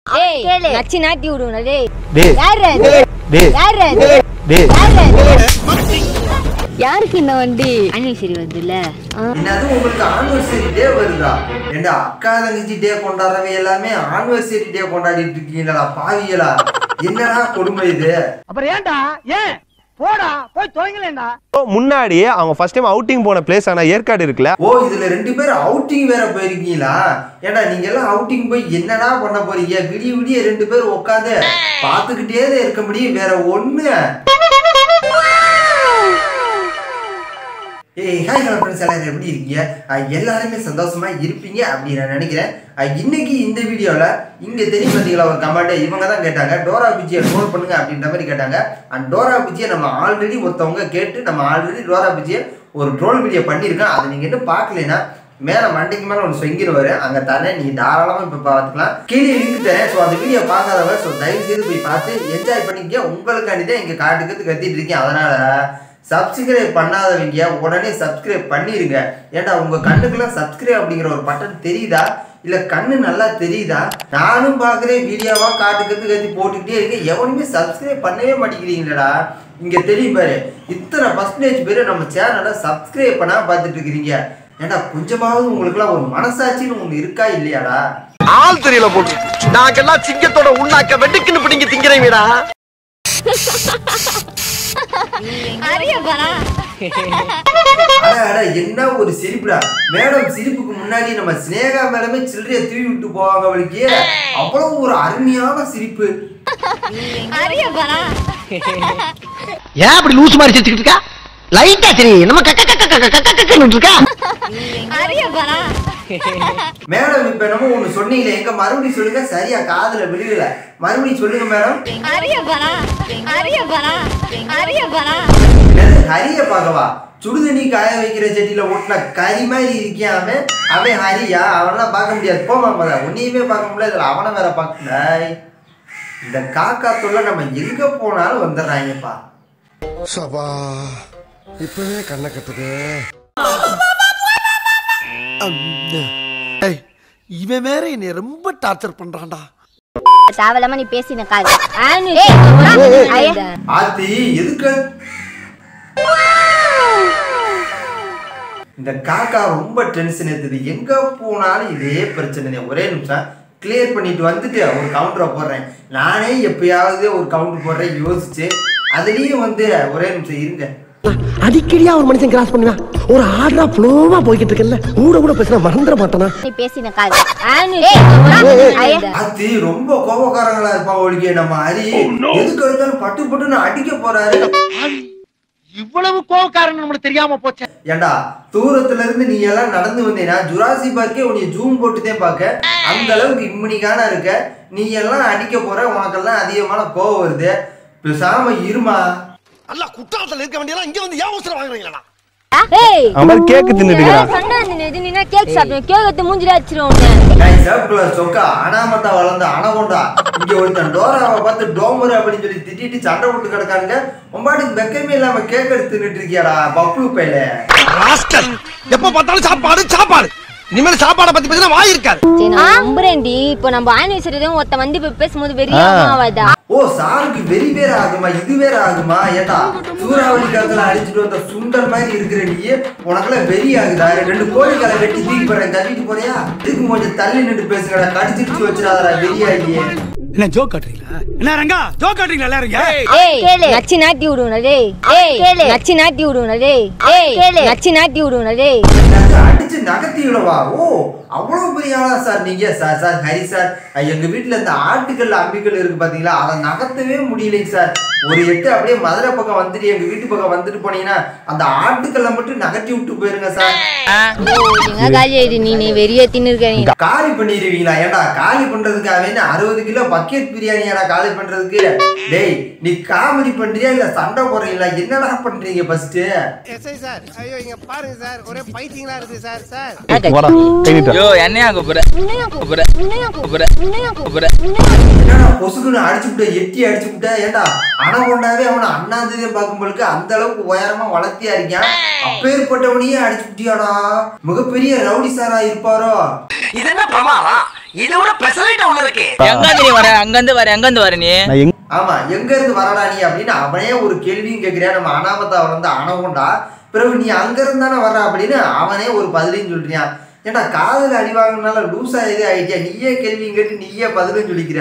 ஏய் நச்சு நாட்டி விடுங்க டேய் டேய் யாரு அது? டேய் யாரு அது? டேய் யாரு அது? யாருக்கு இந்த வண்டி அனிவர்சரி வருதுல்ல என்னது உங்களுக்கு ஆனிவர்சரி டே வருதா ஏண்டா அக்கா தங்கச்சி டே கொண்டாடுறவங்க எல்லாமே ஆனிவர்சரி டே கொண்டாடிட்டு இருக்கீங்களா பாவிகளா என்னடா கொடுமை இது அப்புறம் ஏன்டா ஏன் போடா போய் தொலைங்களேன்டா முன்னாடி அவங்க ஃபர்ஸ்ட் டைம் அவுட்டிங் போன பிளேஸ் ஆனா ஏற்காடு இருக்குல்ல ஓ இதுல ரெண்டு பேரும் அவுட்டிங் வேற போயிருக்கீங்களா ஏண்டா நீங்க எல்லாம் அவுட்டிங் போய் என்னடா பண்ண போறீங்க விடிய விடிய ரெண்டு பேரும் உட்காந்து பாத்துக்கிட்டே தான் இருக்க முடியும் வேற ஒண்ணு ஏய் ஹாய் ஹலோ ஃப்ரெண்ட்ஸ் எல்லாரும் எப்படி இருக்கீங்க அஹ் எல்லாருமே சந்தோஷமா இருப்பீங்க அப்படின்னு நான் நினைக்கிறேன் அஹ் இன்னைக்கு இந்த வீடியோல இங்க தெரியும் பார்த்தீங்களா ஒரு கமெண்ட் இவங்க தான் கேட்டாங்க டோரா பிஜியை ட்ரோல் பண்ணுங்க அப்படின்ற மாதிரி கேட்டாங்க அண்ட் டோரா பிஜியை நம்ம ஆல்ரெடி ஒருத்தவங்க கேட்டு நம்ம ஆல்ரெடி டோரா பிஜியை ஒரு ட்ரோல் வீடியோ பண்ணியிருக்கோம் அதை நீங்க இன்னும் பார்க்கலைன்னா மேல மண்டைக்கு மேல ஒன்று சொங்கிடுவாரு அங்க தானே நீ தாராளமா இப்ப பார்த்துக்கலாம் கீழே லிங்க் தரேன் ஸோ அந்த வீடியோ பார்க்காதவ ஸோ தயவு செய்து போய் பார்த்து என்ஜாய் பண்ணிக்க உங்களுக்காண்டி தான் இங்க காட்டுக்கு கத்திட்டு இருக்கேன் அதனால சப்ஸ்கிரைப் பண்ணாதவங்க உடனே சப்ஸ்கிரைப் பண்ணிருங்க ஏன்டா உங்க கண்ணுக்கெல்லாம் சப்ஸ்கிரைப் அப்படிங்கிற ஒரு பட்டன் தெரியுதா இல்ல கண்ணு நல்லா தெரியுதா நானும் பாக்குறேன் வீடியோவா காட்டு கத்து கத்தி போட்டுக்கிட்டே இருக்கேன் எவனுமே சப்ஸ்கிரைப் பண்ணவே மாட்டேங்கிறீங்களடா இங்க தெரியும் பாரு இத்தனை பர்சன்டேஜ் பேர் நம்ம சேனலை சப்ஸ்கிரைப் பண்ணா பார்த்துட்டு இருக்கிறீங்க ஏன்டா கொஞ்சமாவது உங்களுக்குலாம் ஒரு மனசாட்சின்னு ஒண்ணு இருக்கா இல்லையாடா ஆள் தெரியல போட்டு நாங்கெல்லாம் சிங்கத்தோட உண்ணாக்க வெட்டுக்குன்னு பிடிங்க திங்கிறீங்கடா அட அட என்ன ஒரு சிரிப்புடா மேடம் சிரிப்புக்கு முன்னாடி நம்ம சினேகா மேடமே சில்லறைய தூவி விட்டு போவாங்க அவளுக்கு அவ்வளவு ஒரு அருமையான சிரிப்பு ஏன் அப்படி லூஸ் மாதிரி சிரிச்சுக்கிட்டு இருக்கா லைட்டா சரி நம்ம கக்க கக்க கக்க கக்க கக்கன்னு இருக்கா மேடம் இப்ப என்னமோ ஒண்ணு சொன்னீங்களே எங்க மறுபடியும் சொல்லுங்க சரியா காதுல விழுகல மறுபடியும் சொல்லுங்க மேடம் என்னது ஹரிய பார்க்கவா சுடுதண்ணி காய வைக்கிற செடியில ஒட்டின கறி மாதிரி இருக்கியாம அவன் ஹரியா அவனெல்லாம் பார்க்க முடியாது போமா மத உன்னையுமே பார்க்க முடியாது இதுல அவனை வேற பார்க்க இந்த காக்கா தொல்லை நம்ம எங்க போனாலும் வந்துடுறாங்கப்பா சபா இப்பவே கண்ணை கட்டுது இவன் வேற என்னை ரொம்ப டார்ச்சர் பண்றான்டா தேவையில்லாம நீ பேசின காது ஆத்தி எதுக்கு இந்த காக்கா ரொம்ப டென்ஷன் எடுத்தது எங்க போனாலும் இதே பிரச்சனை ஒரே நிமிஷம் கிளியர் பண்ணிட்டு வந்துட்டு ஒரு கவுண்டரை போடுறேன் நானே எப்பயாவது ஒரு கவுண்டர் போடுறேன் யோசிச்சு அதுலயும் வந்து ஒரே நிமிஷம் இருங்க அடிக்கடியா ஒரு மனுஷன் கிராஸ் பண்ணுவேன் ஒரு ஆர்டரா ஃப்ளோவா போய்கிட்டு இருக்கல கூட கூட பேசினா மறந்துட மாட்டானா நீ பேசின காது ஆத்தி ரொம்ப கோபக்காரங்களா இருப்பா ஒழிக்க நம்ம ஹரி எதுக்கு எடுத்தாலும் பட்டு பட்டுன்னு அடிக்க போறாரு இவ்வளவு கோவக்காரன் நம்மளுக்கு தெரியாம போச்சே ஏண்டா தூரத்துல இருந்து நீ எல்லாம் நடந்து வந்தீங்கன்னா ஜுராசி பார்க்கே உன்னை ஜூம் போட்டுதே பார்க்க அந்த அளவுக்கு இம்முனிக்கான இருக்க நீ எல்லாம் அடிக்க போற உனக்கெல்லாம் அதிகமான கோவம் வருது பேசாம இருமா அல்ல குற்றாலத்துல இருக்க வேண்டியதெல்லாம் இங்க வந்து ஏன் அவசரம் வாங்குறீங்களா அவன் மாதிரி கேக்கு தின்னுட்டு இருக்கிறான் கேக் சாப்பிடுவேன் கேக் எடுத்து மூஞ்சில வச்சிருவோம் நான் சிவப்பு கலர் சொக்கா அனாமத்தா வளர்ந்த அனகொண்டா இங்க ஒருத்தன் டோராவை பார்த்து டோமரு அப்படின்னு சொல்லி திட்டிட்டு சண்டை போட்டு கிடக்கானுங்க உம்பாட்டுக்கு வெக்கமே இல்லாம கேக் எடுத்து தின்னுட்டு இருக்கியாடா பப்பு பையில ராஸ்கல் எப்ப பார்த்தாலும் சாப்பாடு சாப்பாடு இனிமேல் சாப்பாடை பத்தி பேசினா வாய் இருக்காது சரி நான் நம்புறேன்டி இப்போ நம்ம ஆனிவர்சரி தான் ஒருத்த வந்து இப்ப பேசும்போது வெறியா ஆவாதா ஓ சாருக்கு வெறி வேற ஆகுமா இது வேற ஆகுமா ஏட்டா சூறாவளி காலத்துல அடிச்சுட்டு வந்த சுண்டல் மாதிரி இருக்கிற நீ உனக்கெல்லாம் வெறி ஆகுதா ரெண்டு கோழிக்கால வெட்டி தூக்கி போறேன் தள்ளிட்டு போறியா இதுக்கு கொஞ்சம் தள்ளி நின்று பேசுங்கடா கடிச்சிருச்சு வச்சிடாதடா வெறியாகி என்ன ஜோக் காட்டுறீங்களா என்ன ரங்கா ஜோக் காட்டுறீங்களா எல்லாரும் இங்க? ஏய் நச்சு நாட்டி விடுங்க டேய் ஏய் நச்சு நாட்டி விடுங்க டேய் ஏய் நச்சு நாட்டி விடுங்க டேய் என்னது, அடிச்சு நகர்த்தி விடவா ஓ அவ்வளவு பெரிய ஆளா சார் நீங்க சார் சார் ஹரி சார் அஹ், எங்க வீட்டுல இந்த ஆட்டுக்கல் அம்பிக்கல் இருக்கு பாத்தீங்களா அதை நகர்த்தவே முடியலைங்க சார் ஒரு எட்டு அப்படியே மதுரை பக்கம் வந்துட்டு எங்க வீட்டு பக்கம் வந்துட்டு போனீங்கன்னா அந்த ஆட்டுக்கல்லை மட்டும் நகர்த்தி விட்டு போயிருங்க சார் ஓ எங்க காலி ஆயிடு நீ நீ வெறியா தின்னுருக்க நீ காலி பண்ணிடுவீங்களா ஏன்டா காலி பண்றதுக்காக என்ன அறுபது கிலோ பக்கெட் பிரியாணியாடா காலி பண்றதுக்கு டேய் நீ காமெடி பண்றியா இல்ல சண்டை போடுறீங்களா என்னடா பண்றீங்க ஃபர்ஸ்ட் எஸ்ஐ சார் ஐயோ இங்க பாருங்க சார் ஒரே பைத்தியங்களா இருக்கு சார் சார் போடா கை நீட்டு. யோ என்னையா கூப்பிடுற கூப்பிடுற கூப்பிடுற கூப்பிடுற என்னடா பொசுக்குன்னு அடிச்சு விட்ட எட்டி அடிச்சு விட்ட ஏன்டா அனகொண்டாவே அவனை அண்ணாந்ததே பார்க்கும்போது அந்த அளவுக்கு உயரமா வளர்த்தியா இருக்கான் அப்பேற்பட்டவனையே அடிச்சு விட்டியாடா மிகப்பெரிய ரவுடி சாரா இருப்பாரோ இது என்ன பிரமாதம் இதை விட பெசலைட் ஒண்ணு இருக்கு எங்க இருந்து நீ வர அங்க இருந்து வர எங்க இருந்து வர நீ நான் எங்க ஆமா எங்க இருந்து வரடா நீ அப்படின்னு அவனே ஒரு கேள்வியும் கேட்கிறான் நம்ம அனாமத்தா வந்து அணவுண்டா பிறகு நீ அங்க இருந்து தானே வர்ற அப்படின்னு அவனே ஒரு பதிலையும் சொல்றியான் ஏன்டா காதல் அடி வாங்கினால லூசா எதே ஆயிட்டியா நீயே கேள்வியும் கேட்டு நீயே பதிலும் சொல்லிக்கிற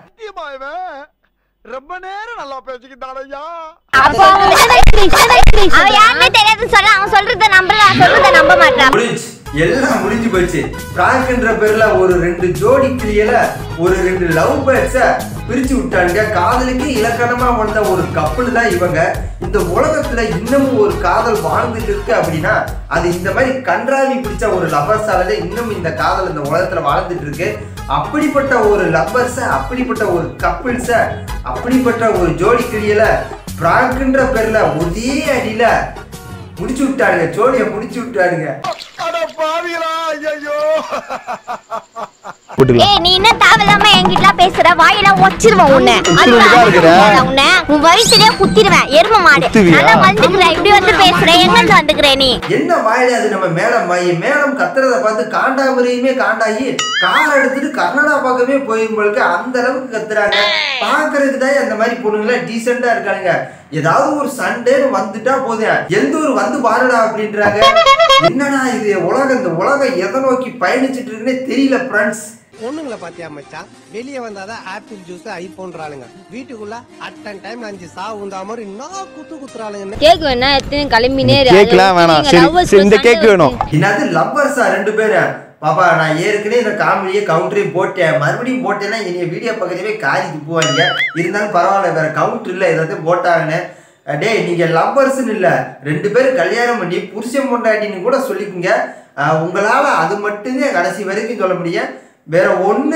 ரொம்ப நேரம் நல்லா பேசிக்கிட்டானையா அப்போ அவன் அவன் யாருமே தெரியாது சொல்ல அவன் சொல்றத நம்பல சொல்றத நம்ப மாட்டான் முடிஞ்சு எல்லாம் முடிஞ்சு போச்சு பிராங்க்ன்ற பேர்ல ஒரு ரெண்டு ஜோடி கிளியல ஒரு ரெண்டு லவ் பேர்ட்ஸ பிரிச்சு விட்டாங்க காதலுக்கு இலக்கணமா வந்த ஒரு கப்பல் தான் இவங்க இந்த உலகத்துல இன்னமும் ஒரு காதல் வாழ்ந்துட்டு இருக்கு அப்படின்னா அது இந்த மாதிரி கன்றாவி பிடிச்ச ஒரு லவ்வர்ஸால இன்னும் இந்த காதல் இந்த உலகத்துல வாழ்ந்துட்டு இருக்கு அப்படிப்பட்ட ஒரு லவ்வர்ஸ அப்படிப்பட்ட ஒரு கப்பிள்ஸ அப்படிப்பட்ட ஒரு ஜோடி கிளியல பிராங்க்ன்ற பேர்ல ஒரே அடியில முடிச்சு விட்டாருங்க ஜோடியை முடிச்சு விட்டாருங்க அட பாவிகளா ஐயோ போட்டுக்கலாம் ஏய் நீ என்ன தேவையில்லாம என்கிட்ட பேசுற வாயெல்லாம் ஒச்சிருவேன் உன்னை குத்துறதுக்கா இருக்கிற? உன்னை உன் வயிற்றுலயே குத்திடுவேன் எரும மாடு குத்துவியா? நல்லா வந்துக்கிற இப்படி வந்து பேசுற எங்க இருந்து வந்துக்கிற நீ என்ன வாயில அது நம்ம மேடம் வாயி மேடம் கத்துறத பார்த்து காண்டாமரையுமே காண்டாகி கார் எடுத்துட்டு கர்நாடகா பக்கமே போயிரும்போது அந்த அளவுக்கு கத்துறாங்க பாக்குறதுக்கு தான் அந்த மாதிரி பொண்ணுங்களா டீசெண்டா இருக்கானுங்க ஏதாவது ஒரு சண்டேன்னு வந்துட்டா போதும் எந்த ஒரு வந்து பாருடா அப்படின்றாங்க என்னடா இது உலகம் இந்த உலகம் எதை நோக்கி பயணிச்சிட்டு இருக்குன்னே தெரியல ஃப்ரெண்ட்ஸ் பொண்ணுங்களை பாத்தியா மச்சான் வெளியே வந்தாதான் ஆப்பிள் ஜூஸ் ஐபோன்றாளுங்க வீட்டுக்குள்ள அட்டன் டைம் அஞ்சு சாவு உண்டா மாதிரி நான் குத்து குத்துறாளுங்க கேக் வேணா எத்தனை கிளம்பினே கேக்லாம் வேணாம் சரி சரி இந்த கேக் வேணும் என்னது லவ்வர்ஸா ரெண்டு பேரும் பாப்பா நான் ஏற்கனவே இந்த காமெடியை கவுண்டரையும் போட்டேன் மறுபடியும் போட்டேன்னா என்னைய வீடியோ பக்கத்துலேயே காரி துப்புவாங்க இருந்தாலும் பரவாயில்ல வேற கவுண்டர் இல்லை ஏதாவது போட்டாங்கன்னு அஹ் டேய் நீங்க லவ்வர்ஸ்னு இல்ல ரெண்டு பேரும் கல்யாணம் பண்ணி புருஷன் பொண்டாட்டின்னு கூட சொல்லிக்கோங்க அஹ் உங்களால அது மட்டும்தான் கடைசி வரைக்கும் சொல்ல முடியும் வேற ஒண்ணு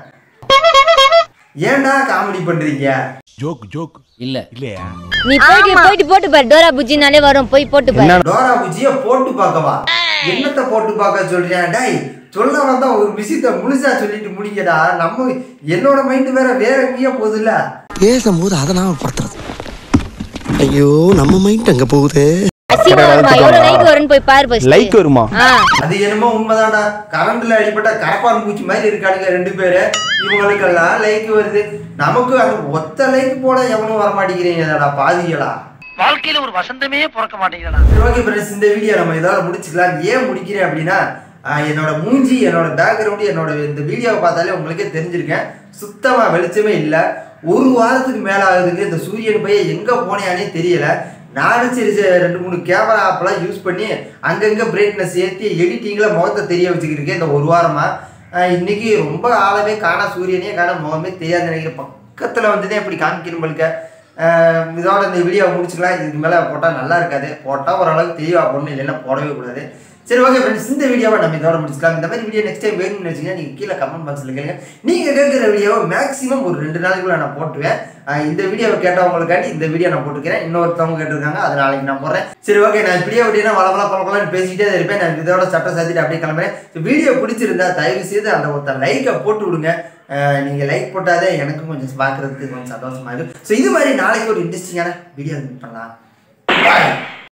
ஏன்டா காமெடி பண்றீங்க ஜோக் ஜோக் இல்ல இல்லையா நீ போயிட்டு போயிட்டு போட்டு பாரு டோரா புஜினாலே வரும் போய் போட்டு பாரு என்ன டோரா பூஜிய போட்டு பார்க்கவா என்னத்த போட்டு பார்க்க சொல்றியா டேய் சொல்ல வந்தா ஒரு விஷயத்த முழுசா சொல்லிட்டு முடிங்கடா நம்ம என்னோட மைண்ட் வேற வேற எங்கேயோ போகுதுல்ல பேசும்போது அதை நாம படுத்துறது ஐயோ நம்ம மைண்ட் அங்க போகுது அசிங்கமா வருமா எவ்வளவு லைக் வரும்னு போய் பாரு ஃபர்ஸ்ட் லைக் வருமா ஆ அது என்னமோ உண்மைதான்டா கரண்ட்ல அடிப்பட்ட கரப்பான் பூச்சி மாதிரி இருக்கானுங்க ரெண்டு பேரு இவங்களுக்கெல்லாம் லைக் வருது நமக்கு அந்த ஒத்த லைக் போட எவனும் வர மாட்டேங்கிறீங்கடா பாதிகளா வாழ்க்கையில ஒரு வசந்தமே பிறக்க மாட்டேங்குதுடா சரி ஓகே ஃப்ரெண்ட்ஸ் இந்த வீடியோ நம்ம இதோட முடிச்சுக்கலாம் ஏன் முடிக்கிறேன் அப்படின்னா ஆஹ் என்னோட மூஞ்சி என்னோட பேக்ரவுண்டு என்னோட இந்த வீடியோவை பார்த்தாலே உங்களுக்கே தெரிஞ்சிருக்கேன் சுத்தமாக வெளிச்சமே இல்லை ஒரு வாரத்துக்கு மேலே ஆகுதுங்க இந்த சூரியன் பையன் எங்கே போனேனே தெரியல நானும் சரி சரி ரெண்டு மூணு கேமரா ஆப்லாம் யூஸ் பண்ணி அங்கங்கே பிரைட்னஸ் ஏற்றி எடிட்டிங்கில் முகத்தை தெரிய வச்சுக்கிருக்கேன் இந்த ஒரு வாரமாக இன்னைக்கு ரொம்ப ஆளவே காணா சூரியனே காண முகமே தெரியாது நினைக்கிறேன் பக்கத்தில் வந்துதான் இப்படி காமிக்கணும் பழுக்க ஆஹ் இதோட இந்த வீடியோ முடிச்சுக்கலாம் இதுக்கு மேலே போட்டால் நல்லா இருக்காது போட்டால் ஓரளவுக்கு தெளிவாக போடணும் இல்லைன்னா போடவே கூடாது சரி ஓகே ஃப்ரெண்ட்ஸ் இந்த வீடியோவை நம்ம இதோட முடிச்சுக்கலாம் இந்த மாதிரி வீடியோ நெக்ஸ்ட் டைம் வேணும்னு வச்சுக்கோங்க நீங்கள் கீழே கமெண்ட் பாக்ஸில் கேளுங்க நீங்கள் கேட்குற வீடியோவை மேக்ஸிமம் ஒரு ரெண்டு நாளைக்குள்ள நான் போட்டுவேன் ஆஹ் இந்த வீடியோவை கேட்டவங்களுக்காண்டி இந்த வீடியோ நான் போட்டுக்கிறேன் இன்னொருத்தவங்க கேட்டிருக்காங்க அது நாளைக்கு நான் போடுறேன் சரி ஓகே நான் இப்படியே விட்டீங்கன்னா வளவள பழப்பலான்னு பேசிக்கிட்டே தான் இருப்பேன் நான் இதோட சட்டம் சாத்திட்டு அப்படியே கிளம்புறேன் வீடியோ பிடிச்சிருந்தா தயவு செய்து அந்த ஒருத்தர் லைக்கை போட்டு விடுங்க ஆஹ் நீங்க லைக் போட்டாதே எனக்கும் கொஞ்சம் பார்க்கறதுக்கு கொஞ்சம் சந்தோஷமா இருக்கும் ஸோ இது மாதிரி நாளைக்கு ஒரு இன்ட்ரெஸ்டிங்கான வீடியோ பண்ணலாம் Bye.